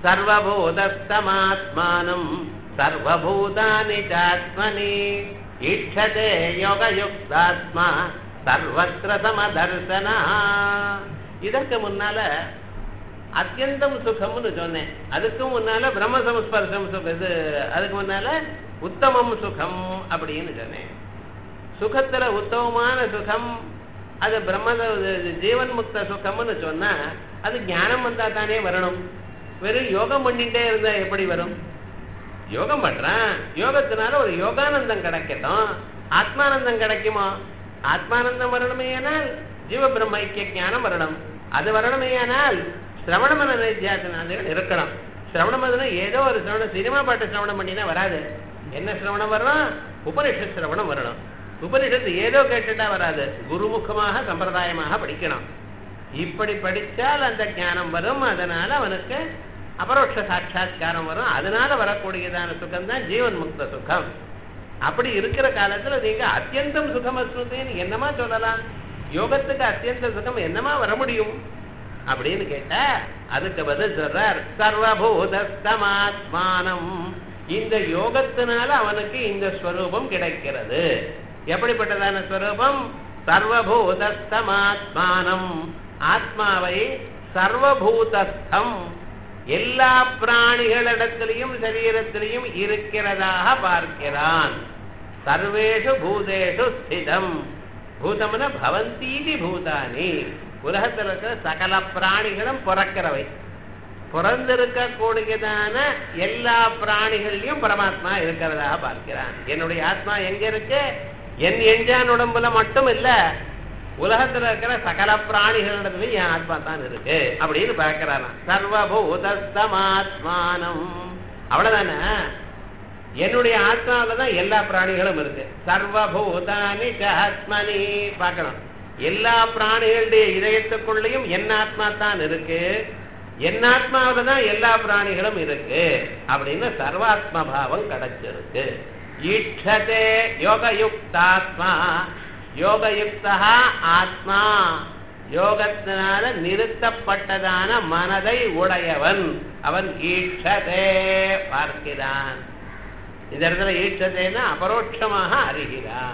சர்வபூதஸ்தமாத்மானம் சர்வபூதானி சாத்மனி ஈட்சதே யோகயுக்தாத்மா சர்வத்திர சமதர்சனா இதற்கு முன்னால அத்தியந்தம் சுகம்னு சொன்னேன் அதுக்கு முன்னால பிரம்ம சமஸ்பர்சம் சுகம் இது அதுக்கு முன்னால உத்தமம் சுகம் அப்படின்னு சொன்னேன் சுகத்துல உத்தமமான சுகம் அது பிரம்ம ஜீவன் முக்த சுகம்னு சொன்னா அது ஞானம் வந்தா தானே வரணும் வெறும் யோகம் பண்ணிட்டே இருந்தா எப்படி வரும் யோகம் பண்றான் யோகத்தினால ஒரு யோகானந்தம் கிடைக்கட்டும் ஆத்மானந்தம் கிடைக்குமா ஆத்மானந்தம் வரணுமேயானால் ஜீவ பிரம்ம ஐக்கிய ஞானம் வரணும் அது வரணுமேயானால் சிரவண மன நித்தியாசனாதிகள் இருக்கணும் சிரவணம் அதுனா ஏதோ ஒரு சிரவணம் சினிமா பாட்டு சிரவணம் பண்ணினா வராது என்ன சிரவணம் வரணும் உபனிஷத் சிரவணம் வரணும் உபனிஷத்து ஏதோ கேட்டுட்டா வராது குருமுகமாக சம்பிரதாயமாக படிக்கணும் இப்படி படிச்சால் அந்த ஞானம் வரும் அதனால அவனுக்கு அபரோட்ச சாட்சா்காரம் வரும் அதனால வரக்கூடியதான சுகம் தான் ஜீவன் முக்த சுகம் அப்படி இருக்கிற காலத்துல நீங்க அத்தியந்தம் சுகம் அஸ்ருதேன்னு என்னமா சொல்லலாம் யோகத்துக்கு அத்தியந்த சுகம் என்னமா வர முடியும் அப்படின்னு கேட்டா அதுக்கு பதில் சொல்றார் சர்வபூதஸ்தமாத்மானம் இந்த யோகத்தினால அவனுக்கு இந்த ஸ்வரூபம் கிடைக்கிறது எப்படிப்பட்டதான ஸ்வரூபம் சர்வபூதஸ்தமாத்மானம் ஆத்மாவை சர்வபூதஸ்தம் எல்லா பிராணிகளிடத்திலையும் சரீரத்திலையும் இருக்கிறதாக பார்க்கிறான் சர்வேஷு பூதேஷு ஸ்திதம் பூதம்னா பவந்தீதி பூதானி உலகத்தில் இருக்கிற சகல பிராணிகளும் பிறக்கிறவை பிறந்திருக்கக்கூடியதான எல்லா பிராணிகள்லயும் பரமாத்மா இருக்கிறதாக பார்க்கிறான் என்னுடைய ஆத்மா எங்க இருக்கு என் எஞ்சான் உடம்புல மட்டும் இல்ல உலகத்துல இருக்கிற சகல பிராணிகளிடத்துலயும் என் ஆத்மா தான் இருக்கு அப்படின்னு பார்க்கிறான் சர்வபூதஸ்தமாத்மானம் அவ்வளவுதானே என்னுடைய ஆத்மாவில தான் எல்லா பிராணிகளும் இருக்கு சர்வபூதானி ஆத்மனி பார்க்கணும் எல்லா பிராணிகளுடைய இதயத்துக்குள்ளேயும் என் ஆத்மா தான் இருக்கு என் ஆத்மாவில தான் எல்லா பிராணிகளும் இருக்கு அப்படின்னு சர்வாத்ம பாவம் கிடைச்சிருக்கு ஈட்சதே யோகயுக்தாத்மா யோகயுக்தா ஆத்மா யோகத்தினால நிறுத்தப்பட்டதான மனதை உடையவன் அவன் ஈட்சதே பார்க்கிறான் இந்த இடத்துல ஈட்சதேன்னா அபரோட்சமாக அறிகிறான்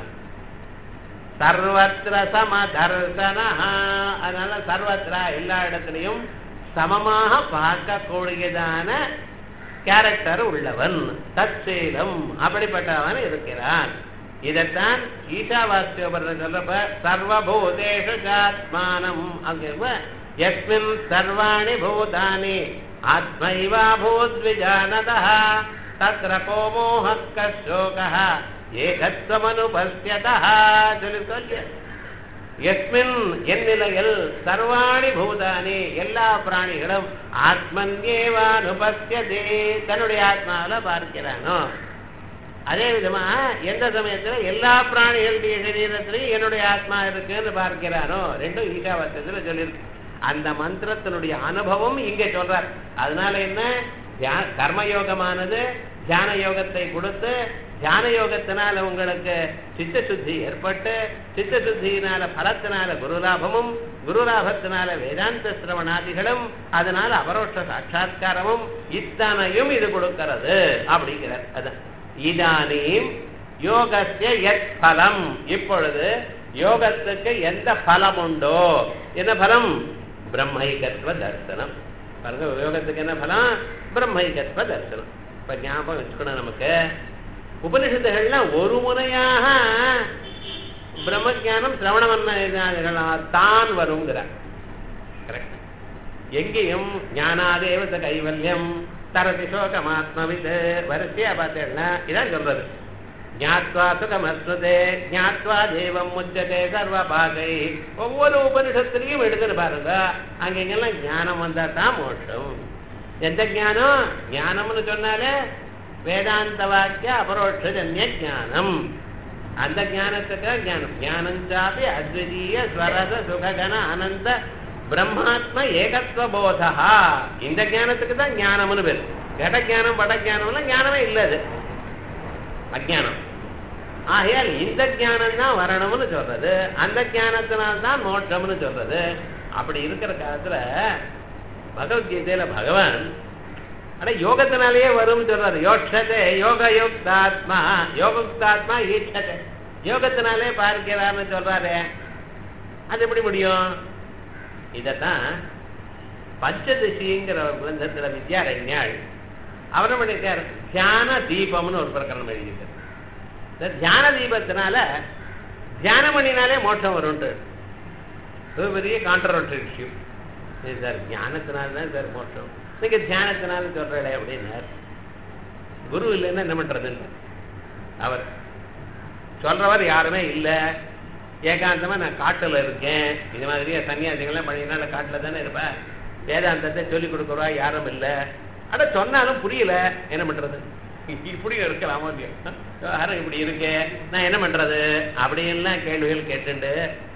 சர்வத்திர சமதர்சனா அதனால சர்வத்திரா எல்லா இடத்துலையும் சமமாக பார்க்கக்கூடியதான கேரக்டர் உள்ளவன் தற்சீலம் அப்படிப்பட்டவன் இருக்கிறான் இதைத்தான் ஈஷாவாஸ்யோபர் சொல்றப்ப சர்வபூதேஷு சாத்மானம் அங்க எஸ்மின் சர்வாணி பூதானி ஆத்மைவா பூத்விஜானதா தத்ர கோமோஹ கசோகः ஏகத்வமனுபஸ்யதா சொல்லி சொல்லு எஸ்மின் என்னிலையில் சர்வாணி பூதானி எல்லா பிராணிகளும் ஆத்மன்யேவானுபஸ்யதே தன்னுடைய ஆத்மாவில பார்க்கிறானோ அதே விதமா எந்த சமயத்துல எல்லா பிராணிகளுடைய சரீரத்திலையும் என்னுடைய ஆத்மா இருக்குன்னு பார்க்கிறானோ ரெண்டும் ஈஷாவாசத்துல சொல்லியிருக்கு அந்த மந்திரத்தினுடைய அனுபவம் இங்க சொல்றார் அதனால என்ன தியா- கர்மயோகமானது தியான யோகத்தை கொடுத்து தியான யோகத்தினால உங்களுக்கு சித்த சுத்தி ஏற்பட்டு சித்த சுத்தியினால பலத்தினால குருலாபமும் குருலாபத்தினால வேதாந்த சிரவணாதிகளும் அதனால அபரோட்ச சாட்சா்காரமும் இத்தனையும் இது கொடுக்கிறது அப்படிங்கிறார் அதான் இதானீம் யோகஸ்ய எத் பலம் இப்பொழுது யோகத்துக்கு எந்த பலம் உண்டோ என்ன பலம் பிரம்மைகத்வ தரிசனம் பாருங்க யோகத்துக்கு என்ன பலம் பிரம்மைகத்வ தரிசனம் இப்ப ஞாபகம் வச்சுக்கணும் நமக்கு உபனிஷத்துகள்லாம் ஒரு முறையாக பிரம்மஜானம் சிரவணமன்ன தான் வருங்கிறார் கரெக்ட் எங்கேயும் ஞானாதேவத கைவல்யம் தரதி சோகமாத்மவித் வரிசையா பார்த்தேன்னா இதான் சொல்றது ஞாத்வா சுகமஸ்வதே ஞாத்வா தேவம் முஜ்ஜதே சர்வ பாகை ஒவ்வொரு உபனிஷத்துலையும் எடுத்துட்டு பாருங்க அங்க இங்கெல்லாம் ஞானம் வந்தா தான் மோட்சம் எந்த ஞானம் ஞானம்னு சொன்னாலே வேதாந்த வாக்கிய அபரோட்சஜன்ய ஞானம் அந்த ஞானத்துக்கு ஞானம் ஞானம் சாப்பி அத்விதீய ஸ்வரத சுககன அனந்த பிரம்மாத்ம ஏகத்துவ போதா இந்த ஞானத்துக்கு தான் ஞானம்னு பேரு கட ஞானம் பட ஞானம்லாம் ஞானமே இல்லை அது அஜானம் ஆகையால் இந்த ஞானம் தான் வரணும்னு சொல்றது அந்த ஞானத்தினால்தான் மோட்சம்னு சொல்றது அப்படி இருக்கிற காலத்துல பகவத்கீதையில பகவான் ஆனா யோகத்தினாலேயே வரும்னு சொல்றாரு யோட்சதே யோக யுக்தாத்மா யோகுக்தாத்மா ஈட்சதே யோகத்தினாலே பார்க்கிறார்னு சொல்றாரு அது எப்படி முடியும் இதத்தான் பஞ்சதிசிங்கிற ஒரு கிரந்தத்துல வித்யாரண்யாள் அவர் என்ன பண்ணியிருக்கார் தியான தீபம்னு ஒரு பிரகரணம் எழுதியிருக்கார் இந்த தியான தீபத்தினால தியானம் பண்ணினாலே மோட்சம் வரும்ட்டு இது பெரிய கான்ட்ரவர்ஷி இஷ்யூ இது சார் ஞானத்தினால தான் சார் மோட்சம் நீங்க தியானத்தினால சொல்றே அப்படின்னார் குரு இல்லைன்னா என்ன பண்றதுன்னு அவர் சொல்றவர் யாருமே இல்லை ஏகாந்தமா நான் காட்டுல இருக்கேன் இது மாதிரியே சன்னியாசிகள்லாம் பண்ணினா காட்டுல தானே இருப்பேன் வேதாந்தத்தை சொல்லிக் கொடுக்குறவா யாரும் இல்லை அட சொன்னாலும் புரியல என்ன பண்றது இப்படி இருக்கலாமோ இல்லையோ யாரும் இப்படி இருக்கே நான் என்ன பண்றது அப்படின்லாம் கேள்விகள் கேட்டுண்டு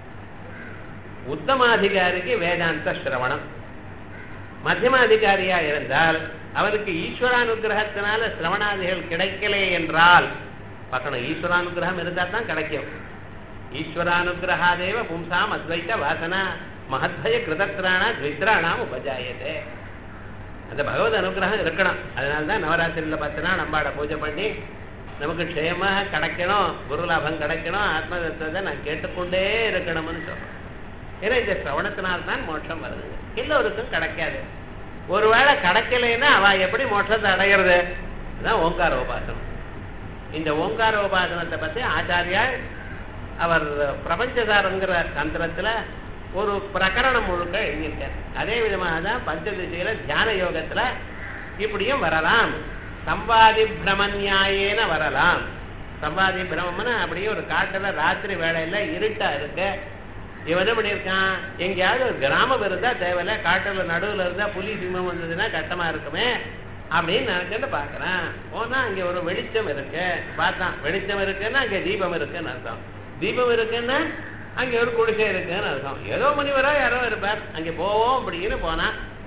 உத்தமாதிகாரிக்கு வேதாந்த சிரவணம் மத்தியமாதிகாரியா இருந்தால் அவருக்கு ஈஸ்வரானுகிரகத்தினால சிரவணாதிகள் கிடைக்கலே என்றால் பார்க்கணும் ஈஸ்வரானுகிரகம் இருந்தா தான் கிடைக்கும் ஈஸ்வரானுகிரகாதேவ பும்சாம் அத்வைத்த வாசனா மகத்பய கிருதத்ராணா துவித்ராணாம் உபஜாயதே அந்த பகவத் அனுகிரகம் இருக்கணும் அதனால தான் நவராத்திரியில் பார்த்தோன்னா நம்பாட பூஜை பண்ணி நமக்கு க்ஷேமாக கிடைக்கணும் குரு லாபம் கிடைக்கணும் ஆத்ம தத்துவத்தை நான் கேட்டுக்கொண்டே இருக்கணும்னு சொல்றேன் ஏன்னா இந்த சிரவணத்தினால்தான் மோட்சம் வருது எல்லோருக்கும் கிடைக்காது ஒருவேளை கிடைக்கலைன்னா அவ எப்படி மோட்சத்தை அடையிறது அதுதான் ஓங்கார உபாசனம் இந்த ஓங்கார உபாசனத்தை பத்தி ஆச்சாரியா அவர் பிரபஞ்சசாரங்கிற தந்திரத்துல ஒரு பிரகரணம் முழுக்க எழுதியிருக்கார் அதே விதமாக தான் பஞ்சதிசையில தியான யோகத்துல இப்படியும் வரலாம் சம்பாதி பிரமன்யாயேன வரலாம் சம்பாதி பிரமம்னா அப்படியே ஒரு காட்டுல ராத்திரி வேலையில இருட்டா இருக்கு இவன் என்ன பண்ணியிருக்கான் எங்கேயாவது ஒரு கிராமம் இருந்தா தேவையில்ல காட்டுல நடுவுல இருந்தா புலி சிம்மம் வந்ததுன்னா கஷ்டமா இருக்குமே அப்படின்னு நினைச்சுட்டு பாக்குறான் போனா அங்க ஒரு வெளிச்சம் இருக்கு பார்த்தான் வெளிச்சம் இருக்குன்னா அங்க தீபம் இருக்குன்னு அர்த்தம் தீபம் இருக்குன்னா அங்க ஒரு குடிசை இருக்குன்னு அர்த்தம் ஏதோ முனிவரோ யாரோ இருப்பார் அங்க போவோம் அப்படின்னு போனா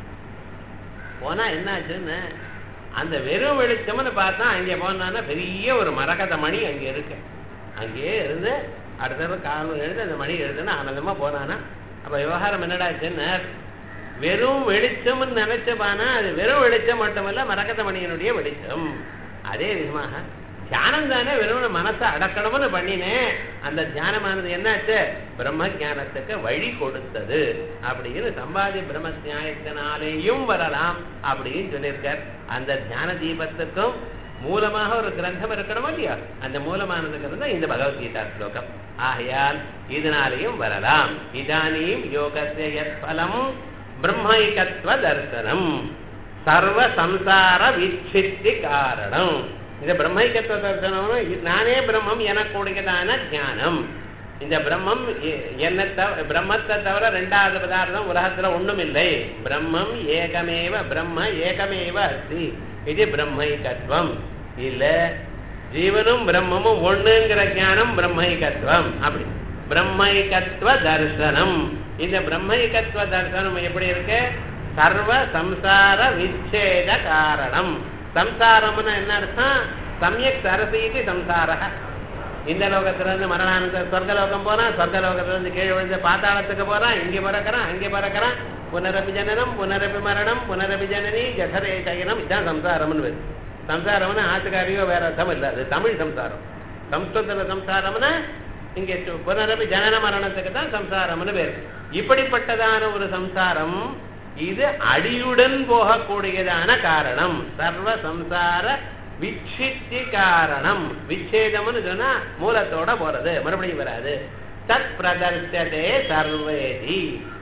போனா என்ன ஆச்சுன்னு அந்த வெறும் வெளிச்சம்னு பார்த்தா அங்கே போனான்னா பெரிய ஒரு மரகத மணி அங்கே இருக்கு அங்கேயே இருந்து அடுத்த தடவை காலம் எழுந்து அந்த மணி எழுதுன்னு ஆனந்தமா போனானா அப்ப விவகாரம் என்னடா ஆச்சுன்னு வெறும் வெளிச்சம்னு நினைச்சப்பானா அது வெறும் வெளிச்சம் மட்டுமல்ல மரகத மணியனுடைய வெளிச்சம் அதே விதமாக தியானம் தானே வெறும் மனசை அடக்கணும்னு பண்ணினேன் அந்த தியானமானது என்னாச்சு பிரம்ம ஞானத்துக்கு வழி கொடுத்தது அப்படின்னு சம்பாதி பிரம்ம நியாயத்தினாலேயும் வரலாம் அப்படின்னு சொல்லியிருக்கார் அந்த தியான தீபத்துக்கும் மூலமாக ஒரு கிரந்தம் இருக்கணும் இல்லையா அந்த மூலமானது கிரந்தம் இந்த பகவத்கீதா ஸ்லோகம் ஆகையால் இதனாலேயும் வரலாம் இதானியும் யோகஸ்ய யத் பலம் பிரம்மைகத்வ தர்சனம் சர்வ சம்சார விச்சித்தி காரணம் இந்த பிரம்மைக்கத்துவ தரிசனம்னு நானே பிரம்மம் எனக்கூடியதான ஞானம் இந்த பிரம்மம் என்ன தவிர பிரம்மத்தை தவிர ரெண்டாவது பதார்த்தம் உலகத்துல ஒண்ணும் இல்லை பிரம்மம் ஏகமேவ பிரம்ம ஏகமேவ அஸ்தி இது பிரம்மைகத்துவம் இல்ல ஜீவனும் பிரம்மமும் ஒண்ணுங்கிற ஞானம் பிரம்மைகத்துவம் அப்படி பிரம்மைகத்துவ தரிசனம் இந்த பிரம்மைகத்துவ தரிசனம் எப்படி இருக்கு சர்வ சம்சார விச்சேத காரணம் சம்சாரம்னு என்ன அர்த்தம் சமயக் சரசீதி சம்சார இந்த லோகத்துல இருந்து மரணானந்த சொர்க்கலோகம் போறான் சொர்க்கலோகத்துல இருந்து கீழே விழுந்து பாத்தாளத்துக்கு போறான் இங்கே பிறக்கிறான் அங்கே பிறக்கிறான் புனரபி ஜனனம் புனரபி மரணம் புனரபி ஜனனி ஜடரே சயனம் இதான் சம்சாரம்னு வருது சம்சாரம்னு ஆத்துக்காரியோ வேற அர்த்தம் இல்லை அது தமிழ் சம்சாரம் சம்ஸ்கிருதத்துல சம்சாரம்னா இங்கே புனரபி ஜனன மரணத்துக்கு தான் சம்சாரம்னு பேர் இப்படிப்பட்டதான ஒரு சம்சாரம் இது அடியுடன் போகக்கூடியதான காரணம் சர்வ சம்சார விச்சித்தி காரணம் விச்சேதம்னு சொன்னா மூலத்தோட போறது மறுபடியும் வராது தத் பிரதர்சதே சர்வேதி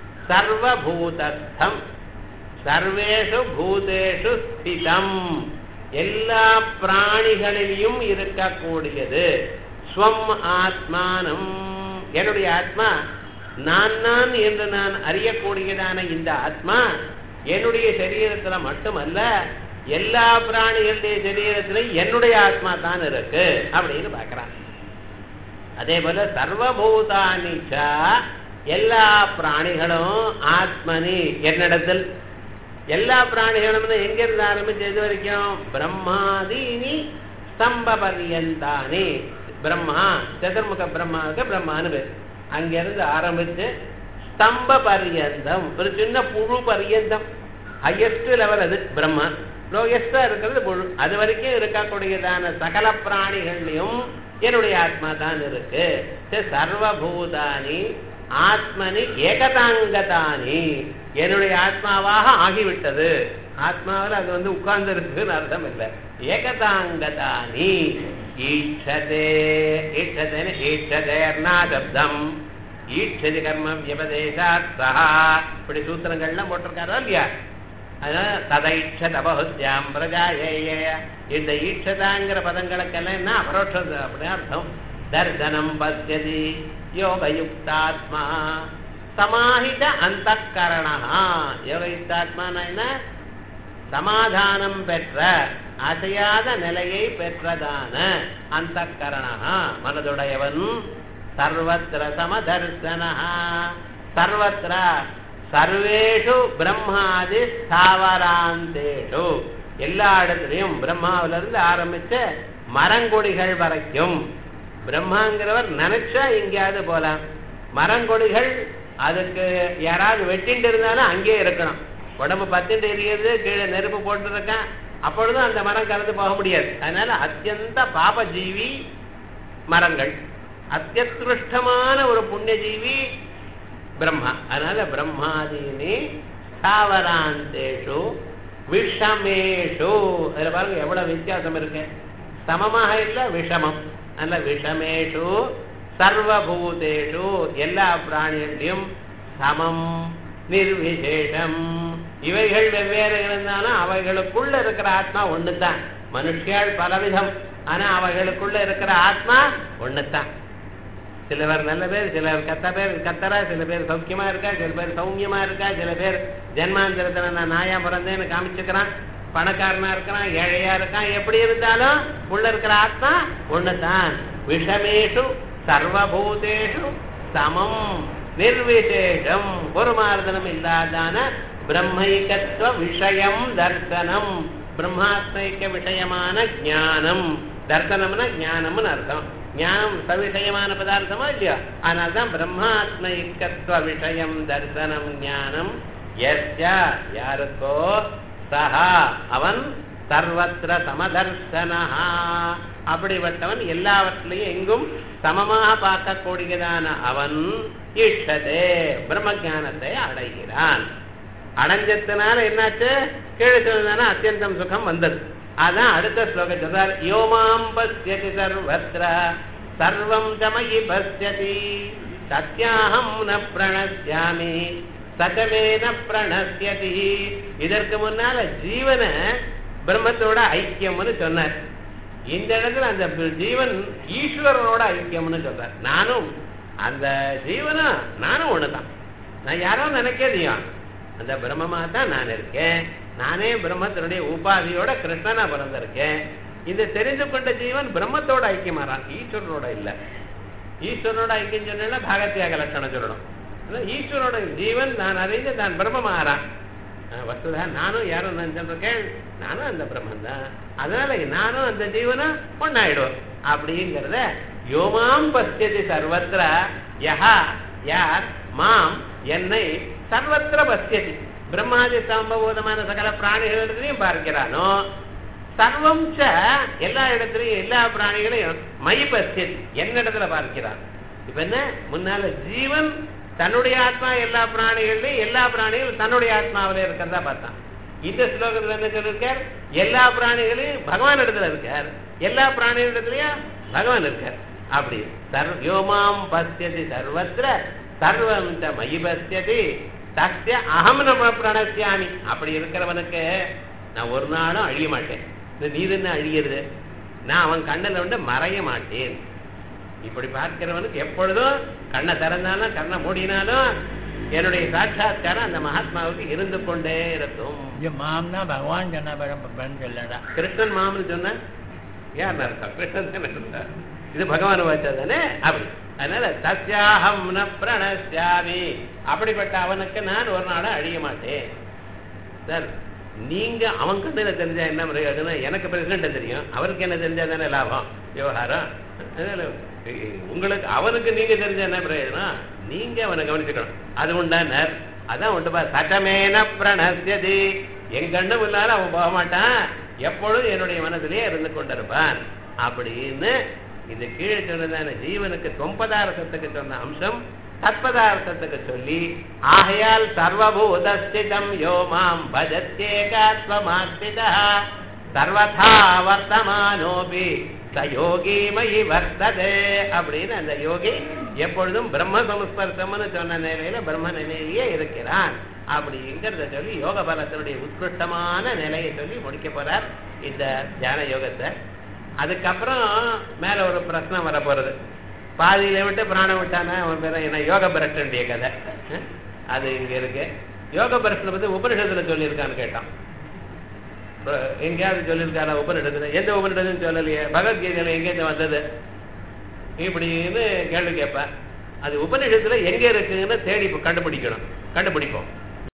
சர்வபூதஸ்தம் சர்வேஷு பூதேஷு ஸ்திதம் எல்லா பிராணிகளிலும் இருக்கக்கூடியது ஸ்வம் ஆத்மானம் என்னுடைய ஆத்மா நான் நான் என்று நான் அறியக்கூடியதான இந்த ஆத்மா என்னுடைய சரீரத்துல மட்டுமல்ல எல்லா பிராணிகளுடைய சரீரத்துல என்னுடைய ஆத்மா தான் இருக்கு அப்படின்னு பாக்குறான் அதே போல சர்வபூதானிச்சா எல்லா பிராணிகளும் ஆத்மனி என்னிடத்தில் எல்லா பிராணிகளும் எங்க இருந்து ஆரம்பிச்சு எது வரைக்கும் பிரம்மாதீனி ஸ்தம்ப பரியந்தானி பிரம்மா சதுர்முக பிரம்மாவுக்கு பிரம்மான்னு பேர் அங்கிருந்து ஆரம்பிச்சு ஸ்தம்ப பரியந்தம் ஒரு சின்ன புழு பரியந்தம் ஹையஸ்ட் லெவல் அது பிரம்மா லோயஸ்டா இருக்கிறது முழு அது வரைக்கும் இருக்கக்கூடியதான சகல பிராணிகள்லையும் என்னுடைய ஆத்மா தான் இருக்கு சரி, சர்வபூதானி ஆத்மனி ஏகதாங்கதானி என்னுடைய ஆத்மாவாக ஆகிவிட்டது ஆத்மாவில் அது வந்து உட்கார்ந்து இருக்குன்னு அர்த்தம் இல்லை ஏகதாங்கதானி ஈட்சதே ஈட்சதேன்னு ஈட்சதேர்னா சப்தம் ஈட்சதி கர்ம வியபதேசாத் சஹா இப்படி சூத்திரங்கள்லாம் போட்டிருக்காரோ இல்லையா அதனால ததைட்சத பகுத்யாம் பிரஜாயேய இந்த ஈட்சதாங்கிற பதங்களுக்கெல்லாம் என்ன அபரோட்சம் அப்படின்னு அர்த்தம் தர்சனம் பசியதி யோகயுக்தாத்மா சமாஹித அந்த கரணா யோகயுக்தாத்மான என்ன சமாதானம் பெற்ற அசையாத நிலையை பெற்றதான அந்த கரணா மனதுடையவன் சர்வத்திர சமதர்சனா சர்வத்திர சர்வேஷு பிரம்மாதி ஸ்தாவராந்தேஷு எல்லா இடத்துலையும் பிரம்மாவில இருந்து ஆரம்பிச்ச மரங்கொடிகள் வரைக்கும் பிரம்மாங்கிறவர் நினைச்சா எங்கேயாவது போலாம் மரங்கொடிகள் அதுக்கு யாராவது வெட்டிட்டு இருந்தாலும் அங்கேயே இருக்கணும் உடம்பு பத்திட்டு எரியுது கீழே நெருப்பு போட்டுருக்கான் அப்பொழுதும் அந்த மரம் கலந்து போக முடியாது அதனால அத்தியந்த பாபஜீவி மரங்கள் அத்தியுஷ்டமான ஒரு புண்ணியஜீவி பிரம்மா அதனால பிரம்மாதீனி ஸ்தாவராந்தேஷு விஷமேஷு அதுல பாருங்க எவ்வளவு வித்தியாசம் இருக்கு சமமாக இல்ல விஷமம் அதனால விஷமேஷு சர்வபூதேஷு எல்லா பிராணிகளையும் சமம் நிர்விசேஷம் இவைகள் வெவ்வேறு இருந்தாலும் அவைகளுக்குள்ள இருக்கிற ஆத்மா ஒண்ணுதான் மனுஷியால் பலவிதம் ஆனா அவைகளுக்குள்ள இருக்கிற ஆத்மா ஒண்ணுதான் சில பேர் நல்ல பேர் சிலர் கத்த பேர் கத்தரா சில பேர் சௌக்கியமா இருக்கா சில பேர் சௌக்கியமா இருக்கா சில பேர் ஜென்மாந்திரத்துல நான் நாயா பிறந்தேன்னு காமிச்சுக்கிறான் பணக்காரனா இருக்கிறான் ஏழையா இருக்கான் எப்படி இருந்தாலும் உள்ள இருக்கிற ஆத்மா ஒண்ணுதான் விஷமேஷு சர்வபூதேஷு சமம் நிர்விசேஷம் ஒரு மாறுதலும் இல்லாதான பிரம்மைக்கத்துவ விஷயம் தர்சனம் பிரம்மாத்மைக்க விஷயமான ஞானம் தர்சனம்னா ஞானம்னு அர்த்தம் ஞானம் சவிஷயமான பதார்த்தமா இல்லையா அதனால்தான் பிரம்மாத்மைக்கத்துவ விஷயம் தர்சனம் ஞானம் எஸ்ய யாருக்கோ சஹா அவன் சர்வத்திர சமதர்சனஹா அப்படிப்பட்டவன் எல்லாவற்றிலையும் எங்கும் சமமாக பார்க்கக்கூடியதான அவன் ஈஷதே பிரம்ம ஞானத்தை அடைகிறான் அடைஞ்சதுனால என்னாச்சு கீழே சொன்னதான அத்தியந்தம் சுகம் வந்தது அதான் அடுத்த ஸ்லோகம் சொல்றார் யோமாம் பசியதி சர்வத்ர சர்வம் தமயி பசியதி சத்யாஹம் ந பிரணஸ்யாமி சகமேன பிரணஸ்யதி இதற்கு முன்னால ஜீவன பிரம்மத்தோட ஐக்கியம்னு சொன்னார் இந்த இடத்துல அந்த ஜீவன் ஈஸ்வரனோட ஐக்கியம்னு சொல்றார் நானும் அந்த ஜீவனும் நானும் ஒண்ணுதான் நான் யாரோ நினைக்கிறதையா அந்த பிரம்மமா தான் நான் இருக்கேன் நானே பிரம்மத்தினுடைய உபாதியோட கிருஷ்ணனா பிறந்திருக்கேன் இந்த தெரிந்து கொண்ட ஜீவன் பிரம்மத்தோட ஐக்கியமாறான் ஈஸ்வரனோட இல்ல ஈஸ்வரனோட ஐக்கியம் சொன்னா பாகத்தியாக லட்சணம் சொல்லணும் ஆனா ஈஸ்வரனோட ஜீவன் நான் அறிந்து தான் பிரம்மமாறான் வசுதா நானும் யாரும் நினைச்சிருக்கேன் நானும் அந்த பிரம்மன் தான் அதனால நானும் அந்த ஜீவனும் ஒன்னாயிடும் அப்படிங்கிறத யோமாம் பசியதி சர்வத்திர யஹா யார் மாம் என்னை சர்வத்திர பசியதி பிரம்மாதி சம்பூதமான சகல பிராணிகளிடத்திலையும் பார்க்கிறானோ சர்வம் ச எல்லா இடத்துலையும் எல்லா பிராணிகளையும் மயி பசியதி என்னிடத்துல பார்க்கிறான் இப்ப என்ன முன்னால ஜீவன் தன்னுடைய ஆத்மா எல்லா பிராணிகள்லையும் எல்லா பிராணிகளும் தன்னுடைய ஆத்மாவில இருக்கிறதா பார்த்தான் இந்த ஸ்லோகத்துல என்ன சொல்லிருக்கார் எல்லா பிராணிகளையும் பகவான் இடத்துல இருக்கார் எல்லா பிராணிகளிடத்துலயும் பகவான் இருக்கார் அப்படி சர்வ யோமாம் பசியதி சர்வத்திர சர்வம் ச மயி பசியதி தஸ்ய அகம் நம்ம பிரணசியாமி அப்படி இருக்கிறவனுக்கு நான் ஒரு நாளும் அழிய மாட்டேன் இந்த நீ என்ன அழியிறது நான் அவன் கண்ணில் வந்து மறைய மாட்டேன் இப்படி பார்க்கிறவனுக்கு எப்பொழுதும் கண்ணை திறந்தாலும் கண்ணை மூடினாலும் என்னுடைய சாட்சாத்காரம் அந்த மகாத்மாவுக்கு இருந்து கொண்டே இருக்கும் இது மாம்னா பகவான் சொன்ன பரம் சொல்லடா கிருஷ்ணன் மாமன் சொன்ன யார் அர்த்தம் கிருஷ்ணன் தானே இருந்தார் இது பகவான் வச்சா தானே அப்படி அதனால சத்யாகம் ந பிரணசியாமி அப்படிப்பட்ட அவனுக்கு நான் ஒரு நாளும் அழிய மாட்டேன் சார் நீங்க அவன் கண்ணுல தெரிஞ்சா என்ன பிரயோஜனம் எனக்கு பிரசிடண்ட் தெரியும் அவருக்கு என்ன தெரிஞ்சா தானே லாபம் விவகாரம் அதனால உங்களுக்கு அவனுக்கு நீங்க தெரிஞ்ச என்ன பிரயோஜனம் நீங்க அவனை கவனிச்சுக்கணும் அது உண்டானார் அதான் உண்டு பா சட்டமேன பிரணசியதி என் கண்ணு முன்னால அவன் போக மாட்டான் எப்பொழுதும் என்னுடைய மனதிலே இருந்து கொண்டிருப்பான் அப்படின்னு இந்த கீழே சொன்னதான ஜீவனுக்கு தொம்பதார்த்தத்துக்கு சொன்ன அம்சம் தத்பதார்த்தத்துக்கு சொல்லி ஆகையால் சர்வபூதஸ்திதம் யோ மாம் பஜத்தேகாத்வமாஸ்திதா சர்வதா வர்த்தமானோபி ச யோகி மயி வர்த்ததே அப்படின்னு அந்த யோகி எப்பொழுதும் பிரம்ம சமஸ்பர்சம்னு சொன்ன நிலையில பிரம்ம நிலையிலேயே இருக்கிறான் அப்படிங்கிறத சொல்லி யோக பலத்தினுடைய உத்கிருஷ்டமான நிலையை சொல்லி முடிக்க போறார் இந்த தியான யோகத்தை அதுக்கப்புறம் மேல ஒரு பிரச்சனை வர போறது பாதியில விட்டு பிராணம் விட்டானா அவன் பேர என்ன யோக பிரஷ்டனுடைய கதை அஹ்? அது இங்க இருக்கு யோக பிரஷ்டனை பத்தி உபனிஷத்துல சொல்லியிருக்கான்னு கேட்டான் இப்ப எங்கேயாவது சொல்லியிருக்காரா உபனிடத்துல எந்த உபனிடத்துன்னு சொல்லலையே பகவத்கீதையில எங்கேருந்து வந்தது இப்படின்னு கேள்வி கேட்பேன் அது உபநிஷத்துல எங்க இருக்குன்னு தேடி இப்ப கண்டுபிடிக்கணும் கண்டுபிடிப்போம்